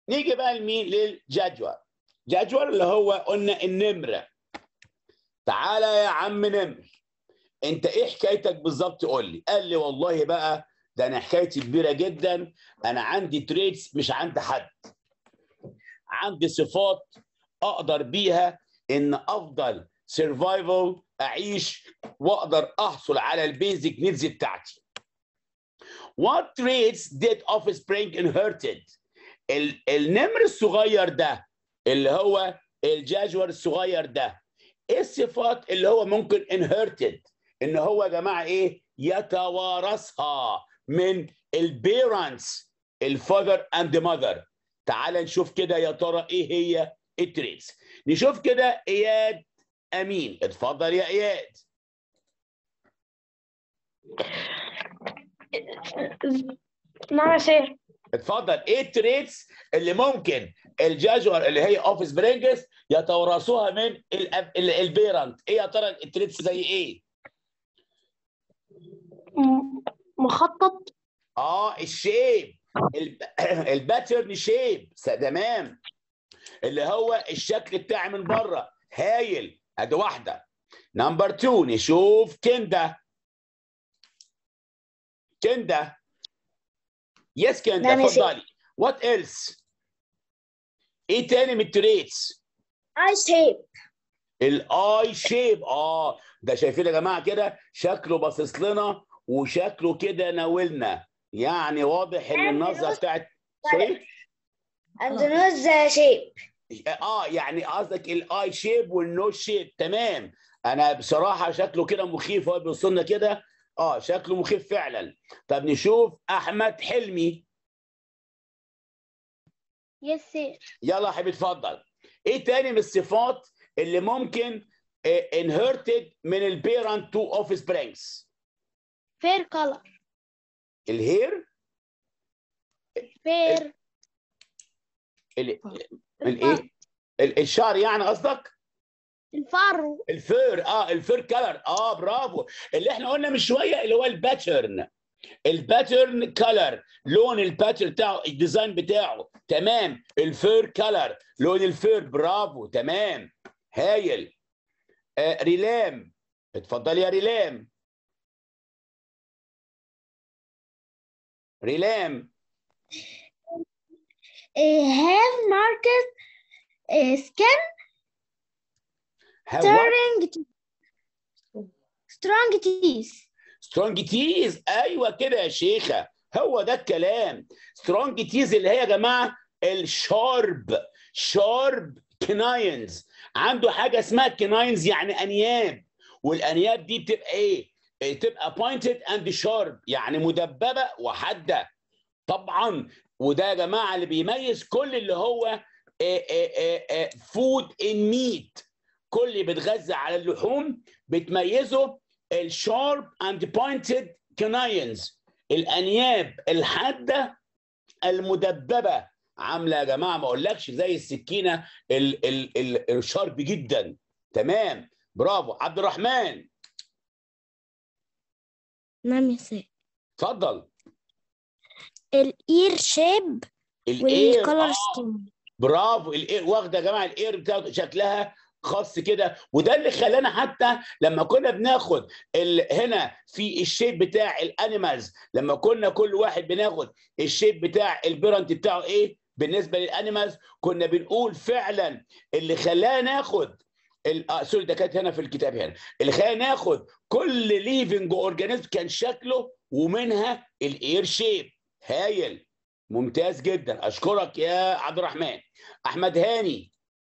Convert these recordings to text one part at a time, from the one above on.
نيجي بقى لمين للجدول جدول اللي هو قلنا النمره تعالى يا عم نمر انت ايه حكايتك بالظبط قول لي قال لي والله بقى ده انا حكايتي كبيره جدا انا عندي تريتس مش عند حد عندي صفات اقدر بيها ان افضل سرفايفل اعيش واقدر احصل على البيزك نيدز بتاعتي What traits did offspring inherited؟ ال- النمر الصغير ده اللي هو الجاجور الصغير ده ايه الصفات اللي هو ممكن inherited ان هو يا جماعه ايه يتوارثها من البيرنتس الفاذر اند ماذر تعال نشوف كده يا ترى ايه هي التريتس نشوف كده اياد امين اتفضل يا اياد نعم يا سير اتفضل ايه التريتس اللي ممكن الجاجور اللي هي اوفيس برينجز يتورثوها من الأب- ال- البيرنت ايه يا ترى التريتس زي ايه م- مخطط اه الشيب الب- الباترن شيب س- تمام اللي هو الشكل بتاعي من بره هايل ادي واحده نمبر 2 نشوف كندا كندا يس كندا نعم يا سيدي. اتفضلي وات ايلس ايه تاني من التريتس اي شيب الاي شيب اه ده شايفين يا جماعه كده شكله باصص لنا وشكله كده ناولنا يعني واضح ان النظره بتاعت سوري and the nose shape اه يعني قصدك الاي شيب والنو شيب تمام انا بصراحه شكله كده مخيف هو بيوصلنا كده اه شكله مخيف فعلا طب نشوف احمد حلمي يس سير يلا يا حبيبي اتفضل ايه تاني من الصفات اللي ممكن انهرتد من البيرنت تو اوف سبرينجز fair color الهير fair ال- الايه ال- الشعر يعني قصدك الفرو الفير اه الفير كلر اه برافو اللي احنا قلنا من شويه اللي هو الباترن الباترن كلر لون الباترن بتاعه الديزاين بتاعه تمام الفير كلر لون الفير برافو تمام هايل آه ريلام اتفضل يا ريلام ريلام have marked uh, skin have what? turning to strong teeth سترونج تيز ايوه كده يا شيخه هو ده الكلام سترونج تيز اللي هي يا جماعه الشارب شارب كناينز عنده حاجه اسمها كناينز يعني انياب والانياب دي بتبقى ايه؟ إيه، تبقى بوينتد اند شارب يعني مدببه وحاده طبعا وده يا جماعه اللي بيميز كل اللي هو فود ان ميت كل اللي بيتغذى على اللحوم بتميزه الشارب اند بوينتد كناينز الانياب الحاده المدببه عامله يا جماعه ما اقولكش زي السكينه ال ال ال الشارب جدا تمام برافو عبد الرحمن نعم يا سير اتفضل الاير شيب الاير والكولر آه سكين برافو الاير واخده يا جماعه الاير بتاعته شكلها خاص كده وده اللي خلانا حتى لما كنا بناخد ال... هنا في الشيب بتاع الانيمالز لما كنا كل واحد بناخد الشيب بتاع البيرنت بتاعه ايه بالنسبه للانيمالز كنا بنقول فعلا اللي خلانا ناخد ال... آه سوري ده كانت هنا في الكتاب هنا اللي خلانا ناخد كل ليفنج اورجانيزم كان شكله ومنها الاير شيب هايل ممتاز جدا اشكرك يا عبد الرحمن احمد هاني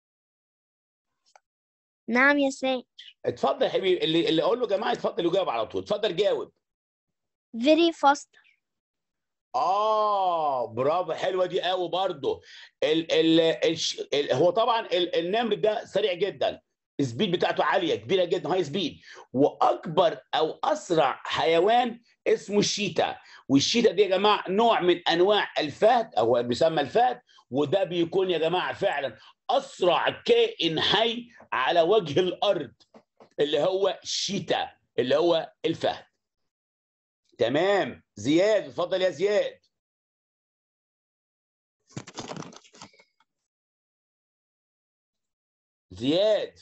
نعم يا سير اتفضل يا حبيبي اللي اللي اقول له يا جماعه اتفضل يجاوب على طول اتفضل جاوب very fast اه برافو حلوه دي قوي برضه ال ال الش- ال هو طبعا ال النمر ده سريع جدا السبيد بتاعته عاليه كبيره جدا هاي سبيد واكبر او اسرع حيوان اسمه الشيتا والشيتا دي يا جماعه نوع من انواع الفهد او بيسمى الفهد وده بيكون يا جماعه فعلا اسرع كائن حي على وجه الارض اللي هو الشيتا اللي هو الفهد تمام زياد اتفضل يا زياد زياد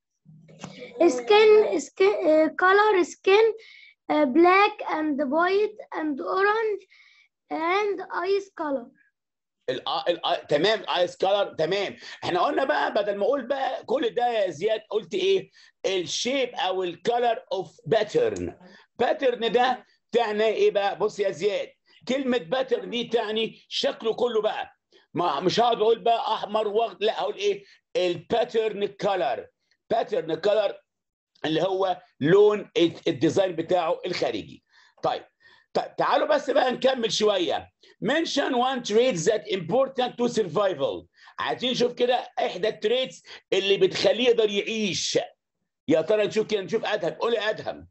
skin skin uh, color skin uh, black and white and orange and ice color ال ال تمام ايس كلر تمام احنا قلنا بقى بدل ما اقول بقى كل ده يا زياد قلت ايه الشيب او الكلر اوف باترن باترن ده تعني ايه بقى بص يا زياد كلمه باترن دي تعني شكله كله بقى ما مش هقعد اقول بقى احمر واخد لا اقول ايه الباترن كلر باترن كلر اللي هو لون الديزاين بتاعه الخارجي طيب طيب تعالوا بس بقى نكمل شويه mention one trait that important to survival عايزين نشوف كده احدى التريتس اللي بتخليه يقدر يعيش يا ترى نشوف كده نشوف ادهم قولي ادهم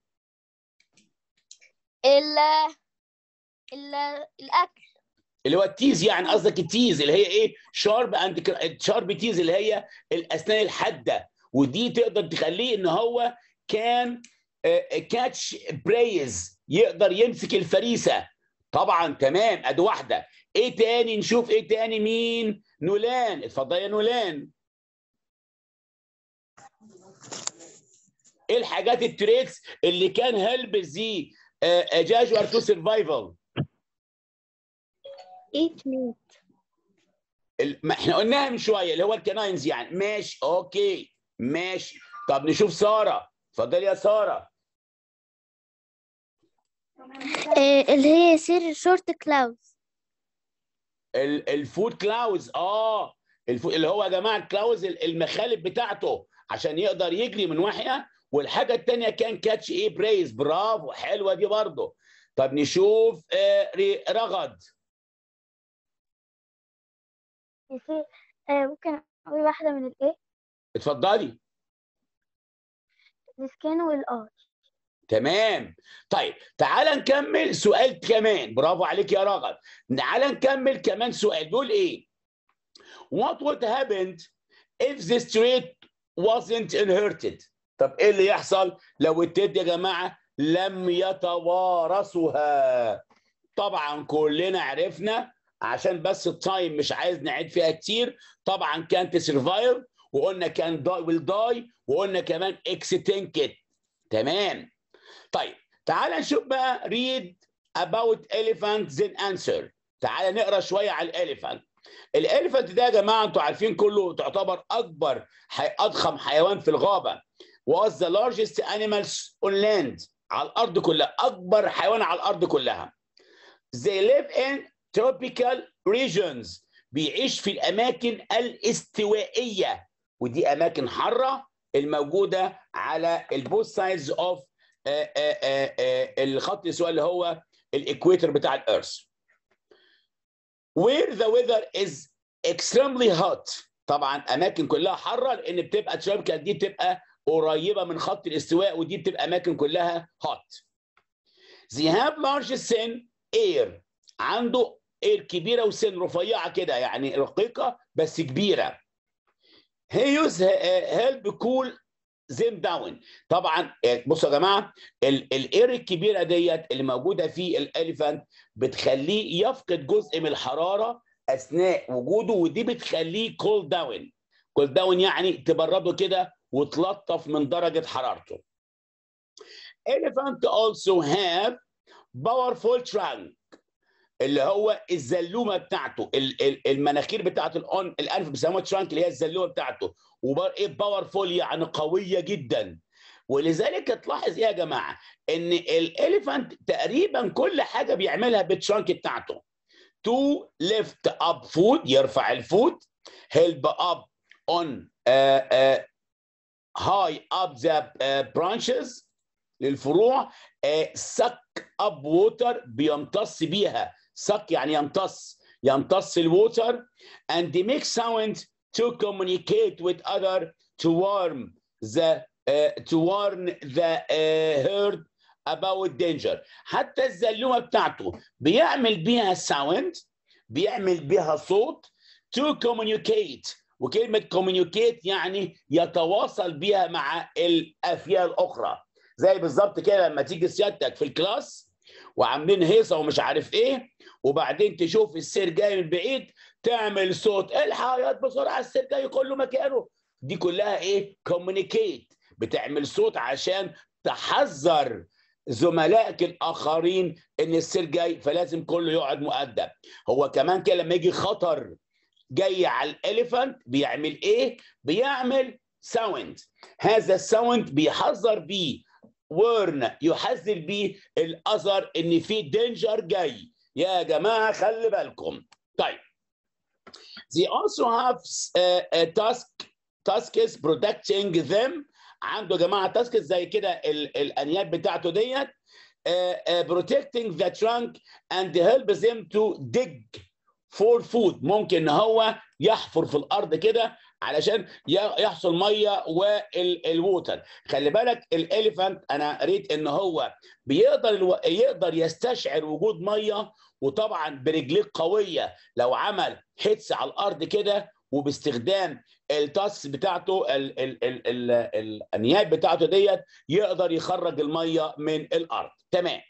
ال ال الأكل اللي هو التيز يعني قصدك التيز اللي هي ايه شارب اند شارب تيز اللي هي الاسنان الحاده ودي تقدر تخليه ان هو كان كاتش بريز يقدر يمسك الفريسه طبعا تمام ادي واحده ايه تاني نشوف ايه تاني مين نولان اتفضل يا نولان ايه الحاجات التريكس اللي كان هيلب زي جاجوار تو سرفايفل eat meat ما احنا قلناها من شويه اللي هو الكناينز يعني ماشي اوكي ماشي طب نشوف ساره اتفضلي يا ساره آه، اللي هي يصير شورت كلاوز ال- الفود كلاوز اه الفو... اللي هو يا جماعه الكلاوز ال- المخالب بتاعته عشان يقدر يجري من ناحيه والحاجه الثانيه كان كاتش ايه بريز برافو حلوه دي برضه طب نشوف آه ري- رغد يصير آه ممكن أقول واحدة من الإيه اتفضلي السكين والآي تمام طيب تعال نكمل سؤال كمان برافو عليك يا رغد تعال نكمل كمان سؤال بيقول ايه what would happen if this trait wasn't inherited طب ايه اللي يحصل لو التيت يا جماعه لم يتوارثها طبعا كلنا عرفنا عشان بس التايم مش عايز نعيد فيها كتير طبعا كان تسرفايف وقلنا كان داي ويل داي وقلنا كمان اكستنكت تمام طيب تعال نشوف بقى read about elephant then answer تعال نقرا شويه على الاليفانت الاليفانت ده يا جماعه انتوا عارفين كله تعتبر اكبر حي... اضخم حيوان في الغابه was the largest animals on land على الارض كلها اكبر حيوان على الارض كلها they live in tropical regions بيعيش في الاماكن الاستوائيه ودي اماكن حاره الموجوده على البوث سايدز اوف الخط الاستواء اللي هو الاكويتر بتاع الارث where the weather is extremely hot طبعا اماكن كلها حاره لان بتبقى تروبيكال دي بتبقى قريبه من خط الاستواء ودي بتبقى اماكن كلها hot they have large thin air عنده اير كبيره وسن رفيعه كده يعني رقيقه بس كبيره he use help cool them down طبعا بصوا يا جماعه الاير الكبيره ديت اللي موجوده في الاليفانت بتخليه يفقد جزء من الحراره اثناء وجوده ودي بتخليه كول داون كول داون يعني تبرده كده وتلطف من درجه حرارته elephant also have powerful trunk اللي هو الزلومه بتاعته المناخير بتاعته الأون الالف بيسموها ترانك اللي هي الزلومه بتاعته وبار ايه باورفول يعني قويه جدا ولذلك تلاحظ ايه يا جماعه ان الاليفانت تقريبا كل حاجه بيعملها بالترانك بتاعته تو ليفت اب فود يرفع الفود هيلب اب اون هاي اب ذا برانشز للفروع سك اب ووتر بيمتص بيها سك يعني يمتص يمتص الووتر and they make sound to communicate with other to warn the uh, to warn the uh, herd about danger حتى الزلومه بتاعته بيعمل بيها ساوند بيعمل بيها صوت to communicate وكلمه communicate يعني يتواصل بيها مع الافيال الاخرى زي بالظبط كده لما تيجي سيادتك في الكلاس وعاملين هيصه ومش عارف ايه وبعدين تشوف السير جاي من بعيد تعمل صوت الحق بسرعه السير جاي كله مكانه دي كلها ايه كوميونيكيت بتعمل صوت عشان تحذر زملائك الاخرين ان السيل جاي فلازم كله يقعد مؤدب هو كمان كده لما يجي خطر جاي على الاليفانت بيعمل ايه بيعمل ساوند هذا الساوند بيحذر بيه ورن يحذر بيه الاذر ان في دينجر جاي يا جماعه خلي بالكم طيب they also have uh, a task tasks protecting them عنده يا جماعه تاسكس زي كده ال- الانياب بتاعته ديت uh, uh, protecting the trunk and help them to dig for food ممكن ان هو يحفر في الارض كده علشان ي- يحصل ميه والووتر خلي بالك الاليفانت انا قريت ان هو بيقدر الو... يقدر يستشعر وجود ميه وطبعا برجليه قويه لو عمل هيتس على الارض كده وباستخدام التاسك بتاعته ال ال ال ال الانياب بتاعته ديت يقدر يخرج الميه من الارض تمام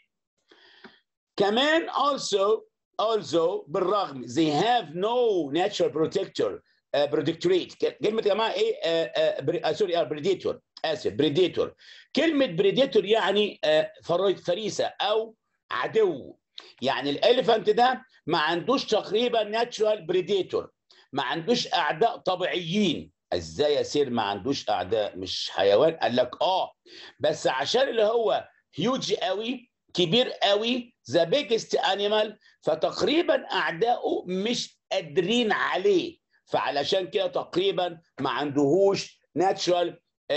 كمان also also بالرغم they have no natural protector uh, protectorate كلمه يا جماعه ايه آه آه بري... آه سوري بريديتور اسف بريديتور كلمه بريديتور يعني آه فر- فريسه او عدو يعني الاليفانت ده ما عندوش تقريبا ناتشورال بريديتور ما عندوش اعداء طبيعيين ازاي يا سير ما عندوش اعداء مش حيوان قال لك اه بس عشان اللي هو هيوج قوي كبير قوي ذا بيجست انيمال فتقريبا اعدائه مش قادرين عليه فعلشان كده تقريبا ما عندهوش ناتشورال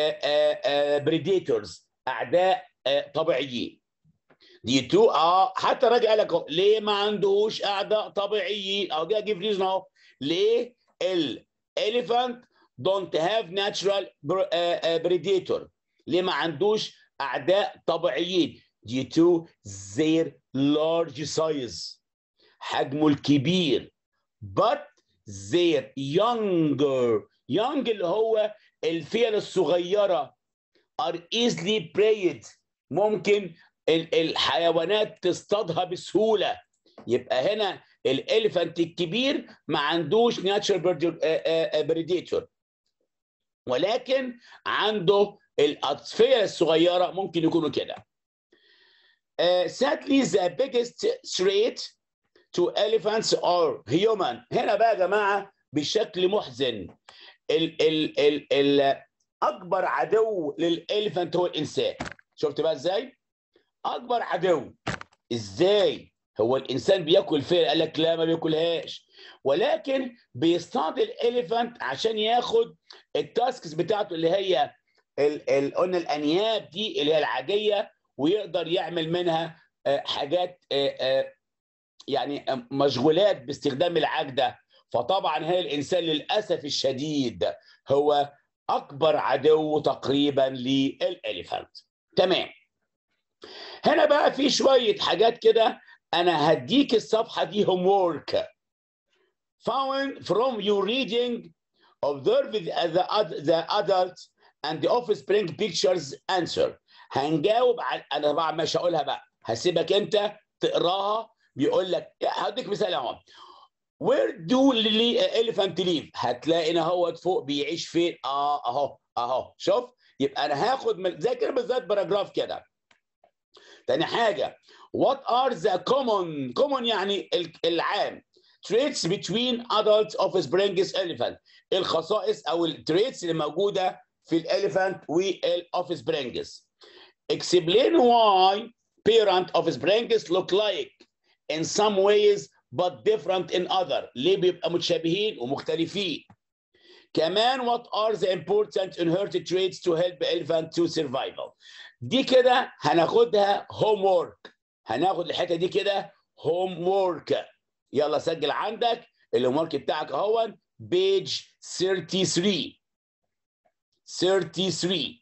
بريديتورز اعداء آه، طبيعيين دي تو اه حتى راجع قال لك أهو، ليه ما عندهوش اعداء طبيعيين او جاي اجيب ريزن اهو ليه الاليفانت دونت هاف ناتشورال بريديتور ليه ما عندوش اعداء طبيعيين due to their large size حجمه الكبير but their younger young اللي هو الفيل الصغيرة are easily preyed ممكن ال- الحيوانات تصطادها بسهولة يبقى هنا الاليفانت الكبير ما عندوش ناتشرال بريديتور ولكن عنده الاطفال الصغيره ممكن يكونوا كده Uh, sadly the biggest threat to elephants are human هنا بقى يا جماعه بشكل محزن ال ال ال ال اكبر عدو للاليفانت هو الانسان شفت بقى ازاي اكبر عدو ازاي هو الانسان بياكل فين قال لك لا ما بياكلهاش ولكن بيصطاد الاليفانت عشان ياخد التاسكس بتاعته اللي هي ال ال قلنا الانياب دي اللي هي العاديه ويقدر يعمل منها آه، حاجات آه، آه، يعني آه، مشغولات باستخدام العاج ده فطبعا هي الانسان للاسف الشديد هو اكبر عدو تقريبا للاليفانت تمام هنا بقى في شويه حاجات كده انا هديك الصفحه دي هوم وورك found from your reading observe the, the, the adult and the offspring pictures answer هنجاوب على انا طبعا مش هقولها بقى هسيبك انت تقراها بيقول لك هديك مثال اهو where do elephant live هتلاقي هنا هو فوق بيعيش فين اه اهو اهو شوف يبقى انا هاخد من زي كده بالذات باراجراف كده تاني حاجه what are the common common يعني ال- العام traits between adult offspring elephant الخصائص او التريتس اللي موجوده في الاليفانت والاوفسبرينجز explain why parent offsprings look like in some ways but different in other ليه بيبقى متشابهين ومختلفين كمان what are the important inherited traits to help elephant to survival دي كده هناخدها homework هناخد الحته دي كده homework يلا سجل عندك الهوم ورك بتاعك اهو بيج 33 33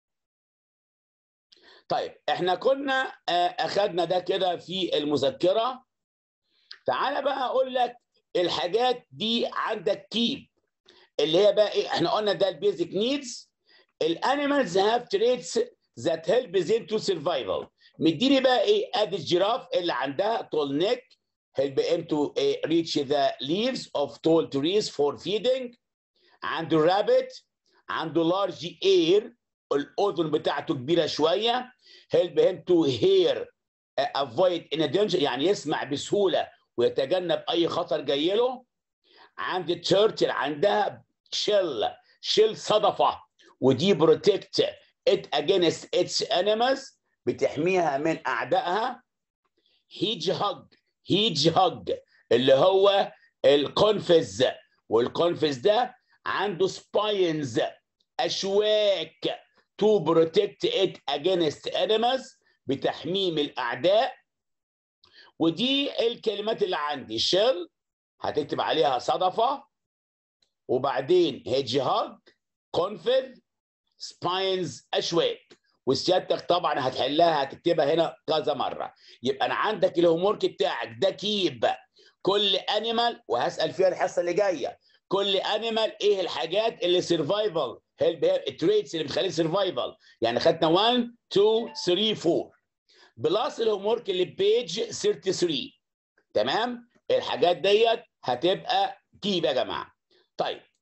طيب احنا كنا آه، اخدنا ده كده في المذكره تعالى بقى اقول لك الحاجات دي عندك كيب اللي هي بقى ايه احنا قلنا ده البيزك نيدز الانيمالز هاف تريتس ذات هيلب them تو سرفايفل مديني بقى ايه ادي الجيراف اللي عندها طول نيك help him to uh, reach the leaves of tall trees for feeding عنده rabbit عنده لارج اير الاذن بتاعته كبيره شويه هيلب هيم تو هير افويد ان دينجر يعني يسمع بسهوله ويتجنب اي خطر جاي له عند تشرشل عندها شيل شيل صدفه ودي بروتكت ات اجينست اتس انيمالز بتحميها من اعدائها هيج هاج هيج هاج اللي هو القنفذ والقنفذ ده عنده سباينز اشواك تو بروتكت ات اجينست انيمالز بتحميه من الاعداء ودي الكلمات اللي عندي شيل هتكتب عليها صدفه وبعدين هيج هاج قنفذ سباينز اشواك وسيادتك طبعا هتحلها هتكتبها هنا كذا مره يبقى انا عندك الهومورك بتاعك ده كيب كل انيمال وهسال فيها الحصه اللي جايه كل انيمال ايه الحاجات اللي سرفايفل هيلب التريتس اللي بتخليه سرفايفل يعني خدنا 1 2 3 4 بلس الهومورك اللي بيج 33 تمام الحاجات ديت هتبقى كيب يا جماعه طيب